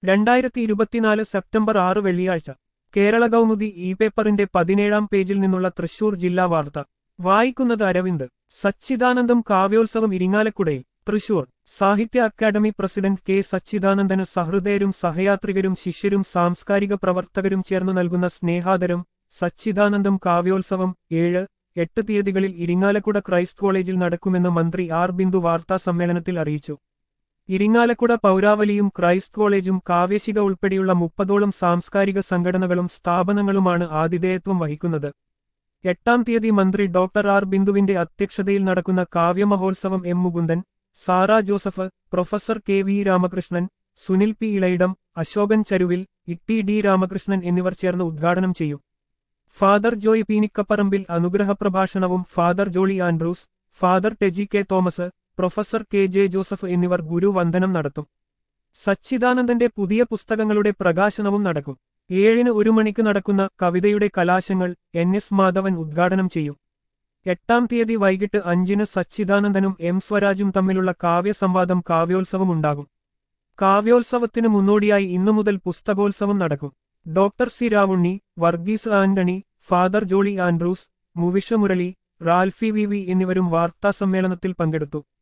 രണ്ടായിരത്തി ഇരുപത്തിനാല് സെപ്റ്റംബർ ആറ് വെള്ളിയാഴ്ച കേരള കൗമുദി ഇ പേപ്പറിന്റെ പതിനേഴാം പേജിൽ നിന്നുള്ള തൃശൂർ ജില്ലാ വാർത്ത വായിക്കുന്നത് അരവിന്ദ് സച്ചിദാനന്ദം കാവ്യോത്സവം ഇരിങ്ങാലക്കുടയിൽ തൃശൂർ സാഹിത്യ അക്കാദമി പ്രസിഡന്റ് കെ സച്ചിദാനന്ദന് സഹൃദയരും സഹയാത്രികരും ശിഷ്യരും സാംസ്കാരിക പ്രവർത്തകരും ചേർന്ന് നൽകുന്ന സ്നേഹാദരം സച്ചിദാനന്ദം കാവ്യോത്സവം ഏഴ് എട്ട് തീയതികളിൽ ഇരിങ്ങാലക്കുട ക്രൈസ്റ്റ് കോളേജിൽ നടക്കുമെന്ന് മന്ത്രി ആർ ബിന്ദു വാർത്താ സമ്മേളനത്തിൽ അറിയിച്ചു ഇരിങ്ങാലക്കുട പൗരാവലിയും ക്രൈസ്റ്റ് കോളേജും കാവേശിക ഉൾപ്പെടെയുള്ള മുപ്പതോളം സാംസ്കാരിക സംഘടനകളും സ്ഥാപനങ്ങളുമാണ് ആതിഥേയത്വം വഹിക്കുന്നത് എട്ടാം തീയതി മന്ത്രി ഡോക്ടർ ആർ ബിന്ദുവിന്റെ അധ്യക്ഷതയിൽ നടക്കുന്ന കാവ്യമഹോത്സവം M Mukundan Sara Joseph professor K V Ramakrishnan Sunil P Ilayidam Asokan Charuvil Itty D Ramakrishnan എന്നിവർ ചേർന്ന് ഉദ്ഘാടനം ചെയ്യും ഫാദർ ജോയ് പീനിക്കപ്പറമ്പിൽ അനുഗ്രഹ പ്രഭാഷണവും father Jolly Andrews father Teji K Thomas professor K J Joseph എന്നിവർ ഗുരുവന്ദനം നടത്തും സച്ചിദാനന്ദന്റെ പുതിയ പുസ്തകങ്ങളുടെ പ്രകാശനവും നടക്കും ഏഴിന് ഒരു മണിക്ക് നടക്കുന്ന കവിതയുടെ കലാശങ്ങൾ എൻ എസ് മാധവൻ ഉദ്ഘാടനം ചെയ്യും എട്ടാം തീയതി വൈകിട്ട് അഞ്ചിന് സച്ചിദാനന്ദനും എം സ്വരാജും തമ്മിലുള്ള കാവ്യസംവാദം കാവ്യോത്സവം ഉണ്ടാകും കാവ്യോത്സവത്തിന് മുന്നോടിയായി ഇന്നു മുതൽ പുസ്തകോത്സവം നടക്കും doctor C Ravunni Varghese Antony father Jolly Andrews Muvisha Murali Ralfy V V എന്നിവരും വാർത്താസമ്മേളനത്തിൽ പങ്കെടുത്തു